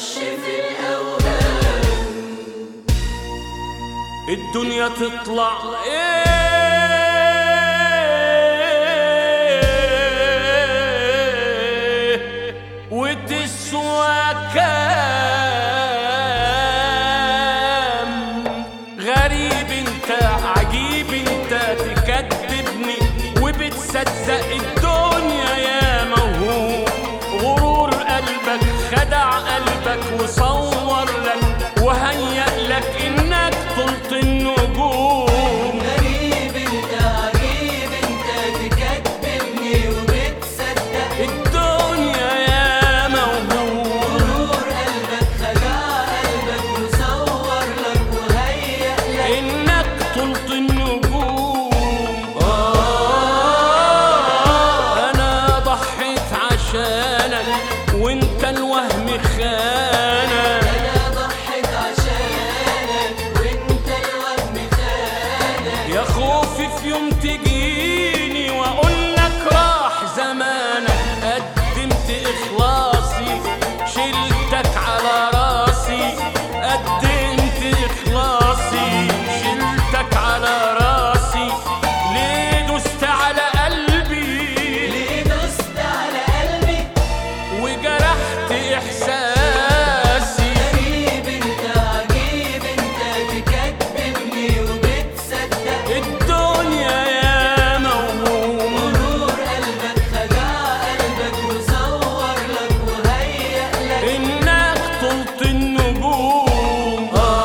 غش في الأوهام الدنيا تطلع ايه وتسوى كام غريب انت عجيب انت تكذبني وبتصدق الدنيا يا موهوم غرور قلبك خدع قلبك وصور لك وهيأ لك انك طلت النجوم غريب انت عجيب انت تكذبني وبتصدق الدنيا يا موهوم غرور قلبك خدع قلبك وصور لك وهيأ لك انك طلت النجوم آه انا ضحيت عشانك وانت الوهم خانك انا ضحيت عشانك وانت الوهم خانك يا خوفي في يوم تجيني واقول لك راح زمانك قدمت اخلاصي شلتك على راسي قدمت اخلاصي شلتك على راسي ليه دست على قلبي ليه دست على قلبي وجرحت احساسي غريب انت عجيب انت تكذبني وبتصدق الدنيا يا موهوم غرور قلبك خدع قلبك وصور لك وهيأ لك انك طلت النجوم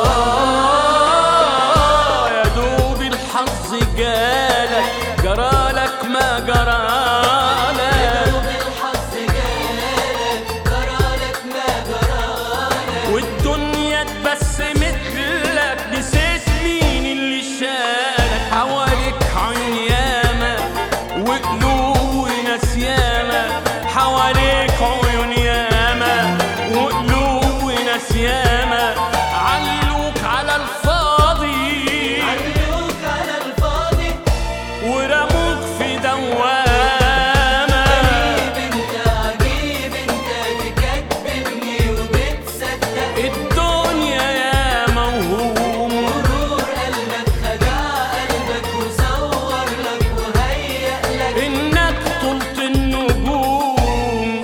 آه يا دوب الحظ جالك جرالك ما جرالك وبالحظ جالك جرالك ما جرالك والدنيا اتبسمت لك نسيت مين اللي شالك حواليك عين ياما وقلوب وناس ياما حواليك عيون ياما وقلوب وناس ياما علوك على الفاضي علوك على الفاضي ورموك في دوامة غريب انت عجيب انت تكذبني وبتصدق الدنيا يا موهوم غرور قلبك خدع قلبك وصور لك وهيأ لك انك طلت النجوم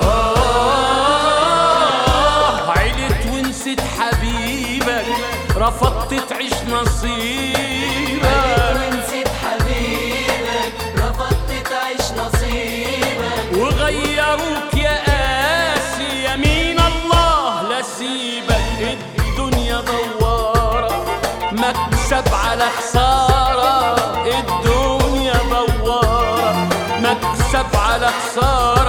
آه عيلت ونسيت حبيبك رفضت تعيش نصيبك ونسيت حبيبك رفضت تعيش نصيبك وغيروك يا قاسي يمين الله لا سيبك الدنيا دوارة مكسب على خسارة الدنيا دوارة مكسب على خسارة